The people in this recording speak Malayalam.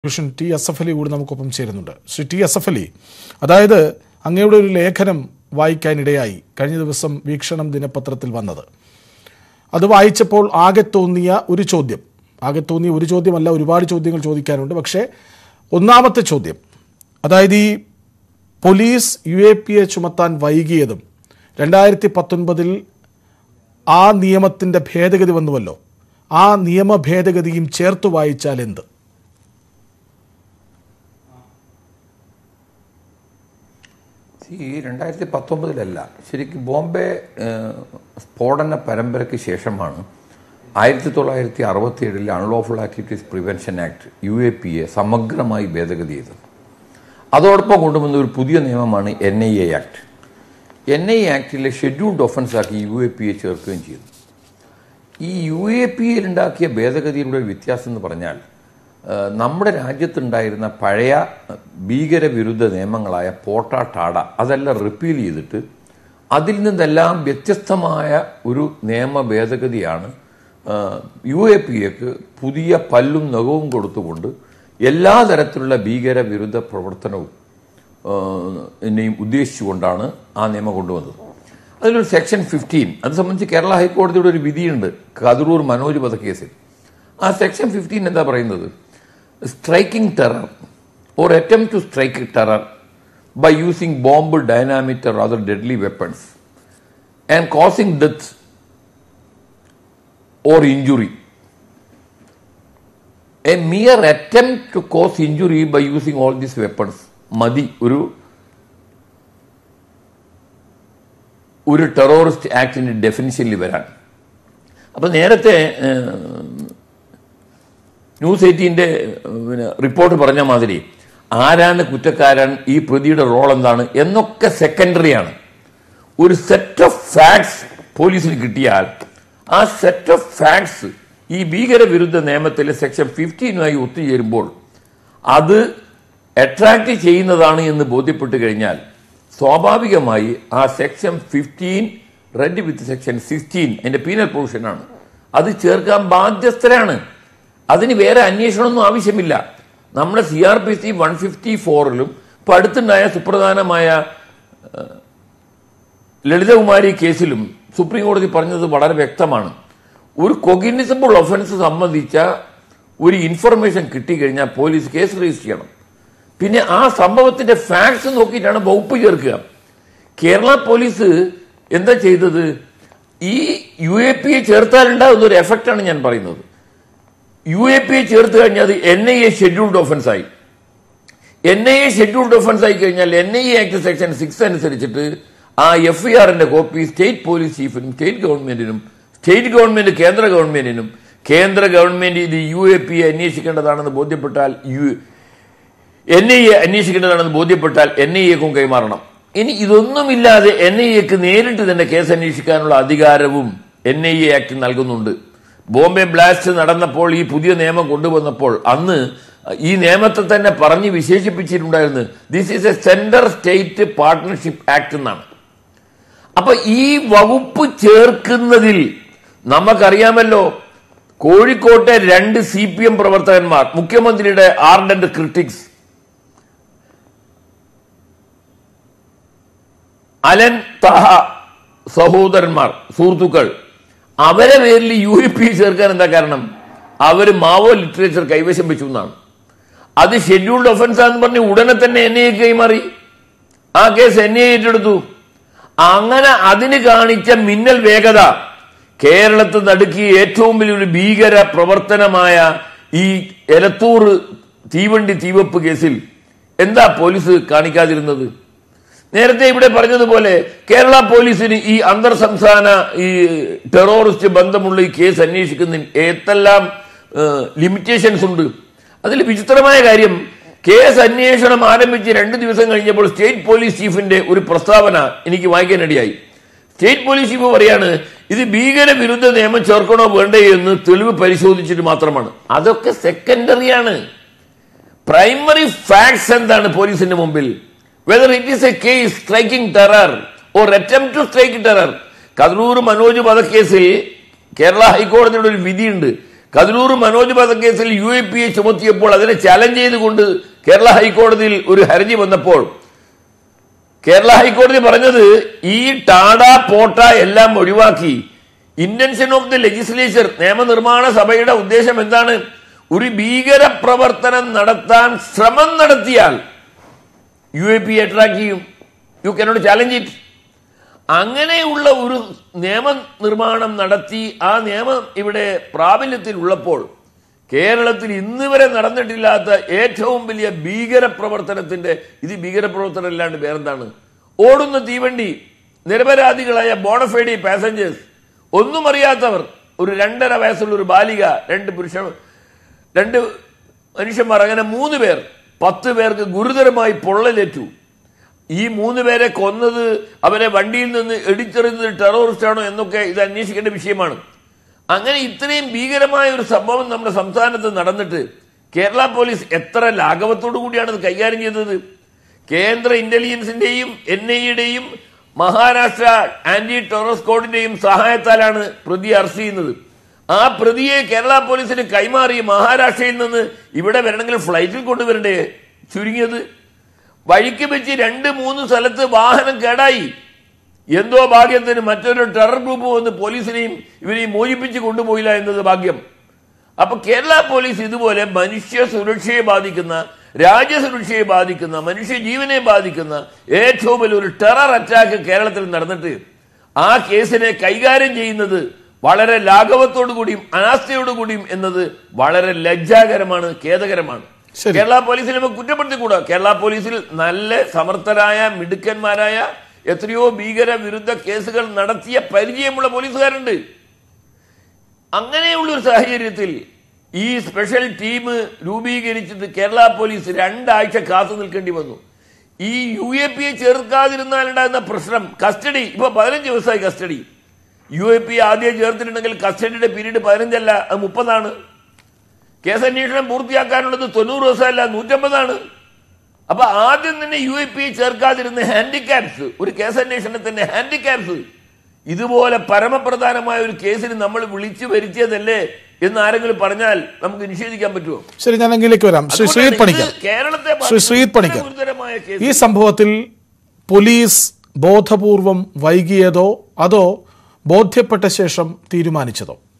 Division T S F Ali കൂടി നമുക്കൊപ്പം ചേരുന്നുണ്ട് Shri T S F Ali അതായത് അങ്ങയുടെ ഒരു ലേഖനം വായിക്കാനിടയായി കഴിഞ്ഞ ദിവസം വീക്ഷണം ദിനപത്രത്തിൽ വന്നത് അത് വായിച്ചപ്പോൾ ആകെ തോന്നിയ ഒരു ചോദ്യം ആകെ തോന്നിയ ഒരു ചോദ്യമല്ല ഒരുപാട് ചോദ്യങ്ങൾ ചോദിക്കാനുണ്ട് പക്ഷേ ഒന്നാമത്തെ ചോദ്യം അതായത് ഈ police U A P A ചുമത്താൻ വൈകിയതും രണ്ടായിരത്തി പത്തൊൻപതിൽ ആ നിയമത്തിൻ്റെ ഭേദഗതി വന്നുവല്ലോ ആ നിയമ ഭേദഗതിയും ചേർത്ത് വായിച്ചാൽ എന്ത് ഈ രണ്ടായിരത്തി പത്തൊമ്പതിലല്ല ശരിക്കും ബോംബെ ഏഹ്, സ്ഫോടന പരമ്പരയ്ക്ക് ശേഷമാണ് ആയിരത്തി തൊള്ളായിരത്തി അറുപത്തി ഏഴിൽ unlawful activities prevention act U A P A സമഗ്രമായി ഭേദഗതി ചെയ്തത് അതോടൊപ്പം കൊണ്ടുവന്ന ഒരു പുതിയ നിയമമാണ് N I A act N I ആക്ടിലെ ഷെഡ്യൂൾഡ് ഒഫൻസ് ആക്കി യു എ പി എ ചേർക്കുകയും ചെയ്തു ഈ യു എ പി ഉണ്ടാക്കിയ ഭേദഗതിയുടെ ഒരു വ്യത്യാസം എന്ന് പറഞ്ഞാൽ ആ, നമ്മുടെ രാജ്യത്തുണ്ടായിരുന്ന പഴയ ഭീകരവിരുദ്ധ നിയമങ്ങളായ പോട്ട ടാഡ അതെല്ലാം റിപ്പീൽ ചെയ്തിട്ട് അതിൽ നിന്നെല്ലാം വ്യത്യസ്തമായ ഒരു നിയമ ഭേദഗതിയാണ് യു എ പി എക്ക് പുതിയ പല്ലും നഖവും കൊടുത്തുകൊണ്ട് എല്ലാ തരത്തിലുള്ള ഭീകരവിരുദ്ധ പ്രവർത്തനവും എന്നെയും ഉദ്ദേശിച്ചുകൊണ്ടാണ് ആ നിയമം കൊണ്ടുവന്നത് അതിലൊരു സെക്ഷൻ ഫിഫ്റ്റീൻ അത് സംബന്ധിച്ച് കേരള ഹൈക്കോടതിയുടെ ഒരു വിധിയുണ്ട് കതിരൂർ മനോജ് വധക്കേസിൽ ആ സെക്ഷൻ ഫിഫ്റ്റീൻ എന്താ പറയുന്നത് striking terror or attempt to strike terror by using bomb dynamite or other deadly weapons and causing death or injury a mere attempt to cause injury by using all these weapons മതി ഒരു ഒരു ടെററിസ്റ്റ് ആക്ടിന്റെ ഡെഫിനിഷനിൽ വരാൻ അപ്പൊ നേരത്തെ ഏഹ്, ന്യൂസ് എയ്റ്റീൻ്റെ പിന്നെ റിപ്പോർട്ട് പറഞ്ഞ മാതിരി ആരാണ് കുറ്റക്കാരൻ ഈ പ്രതിയുടെ റോൾ എന്താണ് എന്നൊക്കെ സെക്കൻഡറിയാണ് ഒരു സെറ്റ് ഓഫ് ഫാക്ട്സ് പോലീസിന് കിട്ടിയാൽ ആ സെറ്റ് ഓഫ് ഫാക്ട്സ് ഈ ഭീകരവിരുദ്ധ നിയമത്തിലെ സെക്ഷൻ ഫിഫ്റ്റീനുമായി ഒത്തുചേരുമ്പോൾ അത് അട്രാക്ട് ചെയ്യുന്നതാണ് എന്ന് ബോധ്യപ്പെട്ട് കഴിഞ്ഞാൽ സ്വാഭാവികമായി ആ section fifteen read with section sixteen അതിന്റെ പീനൽ പ്രൊവിഷനാണ് അത് ചേർക്കാൻ ബാധ്യസ്ഥരാണ് അതിന് വേറെ അന്വേഷണമൊന്നും ആവശ്യമില്ല നമ്മുടെ C R P C one fifty ഫോറിലും ഇപ്പൊ അടുത്തുണ്ടായ സുപ്രധാനമായ ഏഹ്, ലളിതകുമാരി കേസിലും സുപ്രീം കോടതി പറഞ്ഞത് വളരെ വ്യക്തമാണ് ഒരു കൊഗ്നിസിബിൾ ഒഫൻസ് സംബന്ധിച്ച ഒരു ഇൻഫർമേഷൻ കിട്ടിക്കഴിഞ്ഞാൽ പോലീസ് കേസ് രജിസ്റ്റർ ചെയ്യണം പിന്നെ ആ സംഭവത്തിന്റെ ഫാക്ട്സ് നോക്കിയിട്ടാണ് വകുപ്പ് ചേർക്കുക കേരള പോലീസ് എന്താ ചെയ്തത് ഈ യു എ പി എ ചേർത്താലുണ്ടാകുന്ന ഒരു എഫക്റ്റാണ് ഞാൻ പറയുന്നത് യു എ പി എ ചേർത്ത് കഴിഞ്ഞാൽ അത് N I A scheduled offence ആയി N I A scheduled offence ആയി കഴിഞ്ഞാൽ N I A act section six അനുസരിച്ചിട്ട് ആ എഫ് ഐ ആറിന്റെ കോപ്പി സ്റ്റേറ്റ് പോലീസ് ചീഫിനും സ്റ്റേറ്റ് ഗവൺമെന്റിനും സ്റ്റേറ്റ് ഗവൺമെന്റ് കേന്ദ്ര ഗവൺമെന്റിനും കേന്ദ്ര ഗവൺമെന്റ് ഇത് യു എ പി എ അന്വേഷിക്കേണ്ടതാണെന്ന് ബോധ്യപ്പെട്ടാൽ യു എൻ ഐ എ അന്വേഷിക്കേണ്ടതാണെന്ന് ബോധ്യപ്പെട്ടാൽ എൻ ഐ എക്കും കൈമാറണം ഇനി ഇതൊന്നുമില്ലാതെ എൻ ഐ എക്ക് നേരിട്ട് തന്നെ കേസ് അന്വേഷിക്കാനുള്ള അധികാരവും എൻ ഐ എ ആക്ട് നൽകുന്നുണ്ട് ബോംബെ ബ്ലാസ്റ്റ് നടന്നപ്പോൾ ഈ പുതിയ നിയമം കൊണ്ടുവന്നപ്പോൾ അന്ന് ഈ നിയമത്തെ തന്നെ പറഞ്ഞ് വിശേഷിപ്പിച്ചിട്ടുണ്ടായിരുന്നു this is a central state partnership act എന്നാണ് അപ്പൊ ഈ വകുപ്പ് ചേർക്കുന്നതിൽ നമുക്കറിയാമല്ലോ കോഴിക്കോട്ടെ രണ്ട് സി പി എം പ്രവർത്തകന്മാർ മുഖ്യമന്ത്രിയുടെ ആർഡന്റ് ക്രിട്ടിക്സ് അലൻ തഹ സഹോദരന്മാർ സുഹൃത്തുക്കൾ അവരെ പേരിൽ യു എ പി ചേർക്കാൻ എന്താ കാരണം അവര് മാവോ ലിറ്ററേച്ചർ കൈവശം വെച്ചു എന്നാണ് അത് ഷെഡ്യൂൾഡ് ഒഫൻസ് ആണെന്ന് പറഞ്ഞ് ഉടനെ തന്നെ എൻ ഐ കൈമാറി ആ കേസ് എൻ ഐ ഏറ്റെടുത്തു അങ്ങനെ അതിന് കാണിച്ച മിന്നൽ വേഗത കേരളത്തിൽ നടുക്കിയ ഏറ്റവും വലിയൊരു ഭീകര പ്രവർത്തനമായ ഈ എലത്തൂർ തീവണ്ടി തീവപ്പ് കേസിൽ എന്താ പോലീസ് കാണിക്കാതിരുന്നത് നേരത്തെ ഇവിടെ പറഞ്ഞതുപോലെ കേരള പോലീസിന് ഈ അന്തർ സംസ്ഥാന ഈ ടെററിസ്റ്റ് ബന്ധമുള്ള ഈ കേസ് അന്വേഷിക്കുന്നതിന് ഏതെല്ലാം ലിമിറ്റേഷൻസ് ഉണ്ട് അതിൽ വിചിത്രമായ കാര്യം കേസ് അന്വേഷണം ആരംഭിച്ച് രണ്ട് ദിവസം കഴിഞ്ഞപ്പോൾ സ്റ്റേറ്റ് പോലീസ് ചീഫിന്റെ ഒരു പ്രസ്താവന എനിക്ക് വായിക്കാനിടയായി സ്റ്റേറ്റ് പോലീസ് ചീഫ് പറയാണ് ഇത് ഭീകര വിരുദ്ധ നിയമം ചേർക്കണോ വേണ്ടേ എന്ന് തെളിവ് പരിശോധിച്ചിട്ട് മാത്രമാണ് അതൊക്കെ സെക്കൻഡറിയാണ് പ്രൈമറി ഫാക്ട്സ് എന്താണ് പോലീസിന്റെ മുമ്പിൽ whether it is a case striking terror or attempt to strike terror Kathiroor Manoj വധക്കേസിൽ കേരള ഹൈക്കോടതിയുടെ ഒരു വിധിയുണ്ട് കതിരൂർ മനോജ് വധക്കേസിൽ യു എ പി എ ചുമത്തിയപ്പോൾ അതിനെ ചലഞ്ച് ചെയ്തുകൊണ്ട് കേരള ഹൈക്കോടതിയിൽ ഒരു ഹർജി വന്നപ്പോൾ കേരള ഹൈക്കോടതി പറഞ്ഞത് ഈ ടാഡ പോട്ട എല്ലാം ഒഴിവാക്കി ഇന്റൻഷൻ ഓഫ് ദി ലെജിസ്ലേച്ചർ നിയമനിർമ്മാണ സഭയുടെ ഉദ്ദേശം എന്താണ് ഒരു ഭീകര പ്രവർത്തനം നടത്താൻ ശ്രമം നടത്തിയാൽ യു എ പി അട്രാക്ട് ചെയ്യും യു കനോട്ട് ചാലഞ്ച് ഇറ്റ് അങ്ങനെയുള്ള ഒരു നിയമ നിർമ്മാണം നടത്തി ആ നിയമം ഇവിടെ പ്രാബല്യത്തിൽ ഉള്ളപ്പോൾ കേരളത്തിൽ ഇന്ന് വരെ നടന്നിട്ടില്ലാത്ത ഏറ്റവും വലിയ ഭീകര പ്രവർത്തനത്തിന്റെ ഇത് ഭീകര പ്രവർത്തനം അല്ലാണ്ട് വേറെന്താണ് ഓടുന്ന തീവണ്ടി നിരപരാധികളായ ബോണഫൈഡി പാസഞ്ചേഴ്സ് ഒന്നും അറിയാത്തവർ ഒരു രണ്ടര വയസ്സുള്ള ഒരു ബാലിക രണ്ട് പുരുഷ രണ്ട് മനുഷ്യന്മാർ അങ്ങനെ മൂന്ന് പേർ പത്ത് പേർക്ക് ഗുരുതരമായി പൊള്ളലേറ്റു ഈ മൂന്ന് പേരെ കൊന്നത് അവരെ വണ്ടിയിൽ നിന്ന് ഇടിച്ചെറിഞ്ഞത് ടെററിസ്റ്റ് ആണോ എന്നൊക്കെ ഇത് അന്വേഷിക്കേണ്ട വിഷയമാണ് അങ്ങനെ ഇത്രയും ഭീകരമായ ഒരു സംഭവം നമ്മുടെ സംസ്ഥാനത്ത് നടന്നിട്ട് കേരള പോലീസ് എത്ര ലാഘവത്തോടു കൂടിയാണ് ഇത് കൈകാര്യം ചെയ്തത് കേന്ദ്ര ഇന്റലിജൻസിന്റെയും എൻ ഐയുടെയും മഹാരാഷ്ട്ര ആന്റി ടെറർ സ്ക്വാഡിന്റെയും സഹായത്താലാണ് പ്രതി അറസ്റ്റ് ചെയ്യുന്നത് ആ പ്രതിയെ കേരള പോലീസിന് കൈമാറി മഹാരാഷ്ട്രയിൽ നിന്ന് ഇവിടെ വരണമെങ്കിൽ ഫ്ലൈറ്റിൽ കൊണ്ടുവരണ്ടേ ചുരുങ്ങിയത് വഴിക്ക് വെച്ച് രണ്ട് മൂന്ന് സ്ഥലത്ത് വാഹനം കേടായി എന്തോ ഭാഗ്യത്തിന് മറ്റൊരു ടെറർ ഗ്രൂപ്പ് വന്ന് പോലീസിനെയും ഇവരെയും മോചിപ്പിച്ച് കൊണ്ടുപോയില്ല എന്നത് ഭാഗ്യം അപ്പൊ കേരള പോലീസ് ഇതുപോലെ മനുഷ്യ സുരക്ഷയെ ബാധിക്കുന്ന രാജ്യസുരക്ഷയെ ബാധിക്കുന്ന മനുഷ്യ ജീവനെ ബാധിക്കുന്ന ഏറ്റവും വലിയ ഒരു ടെറർ അറ്റാക്ക് കേരളത്തിൽ നടന്നിട്ട് ആ കേസിനെ കൈകാര്യം ചെയ്യുന്നത് വളരെ ലാഘവത്തോടു കൂടിയും അനാസ്ഥയോടു കൂടിയും എന്നത് വളരെ ലജ്ജാകരമാണ് ഖേദകരമാണ് ശരി. കേരള പോലീസിനെ നമുക്ക് കുറ്റപ്പെടുത്തിക്കൂടാ കേരള പോലീസിൽ നല്ല സമർത്ഥരായ മിടുക്കന്മാരായ എത്രയോ ഭീകര വിരുദ്ധ കേസുകൾ നടത്തിയ പരിചയമുള്ള പോലീസുകാരുണ്ട് അങ്ങനെയുള്ള ഒരു സാഹചര്യത്തിൽ ഈ സ്പെഷ്യൽ ടീം രൂപീകരിച്ചിട്ട് കേരള പോലീസ് രണ്ടാഴ്ച കാത്തു നിൽക്കേണ്ടി വന്നു ഈ യു എ പി എ ചേർക്കാതിരുന്നാലുണ്ടാകുന്ന പ്രശ്നം കസ്റ്റഡി ഇപ്പൊ പതിനഞ്ച് ദിവസമായി കസ്റ്റഡി യു എ പി ആദ്യം ചേർത്തിട്ടുണ്ടെങ്കിൽ കസ്റ്റഡിയുടെ പീരീഡ് പതിനഞ്ചല്ല അത് മുപ്പതാണ് കേസ് അന്വേഷണം പൂർത്തിയാക്കാനുള്ളത് തൊണ്ണൂറ് ദിവസമല്ല നൂറ്റമ്പതാണ് അപ്പൊ ആദ്യം തന്നെ യു എ പി ചേർക്കാതിരുന്ന ഹാൻഡിക്യാപ്സ് ഒരു കേസ് അന്വേഷണത്തിന്റെ ഹാൻഡിക്യാപ്സ് ഇതുപോലെ പരമപ്രധാനമായ ഒരു കേസിന് നമ്മൾ വിളിച്ചു വരുത്തിയതല്ലേ എന്ന് ആരെങ്കിലും പറഞ്ഞാൽ നമുക്ക് നിഷേധിക്കാൻ പറ്റുമോ ശരി ഞാൻ അങ്ങിലേക്ക് വരാം ശ്രീ ശ്രീത് അതുകൊണ്ടാണ് പണിക്കർ ഇത് കേരളത്തെ ശ്രീ ശ്രീത് പണിക്കർ ഗുരുതരമായ കേസ് ഈ സംഭവത്തിൽ പോലീസ് ബോധപൂർവം വൈകിയതോ അതോ ബോധ്യപ്പെട്ട ശേഷം തീരുമാനിച്ചതോ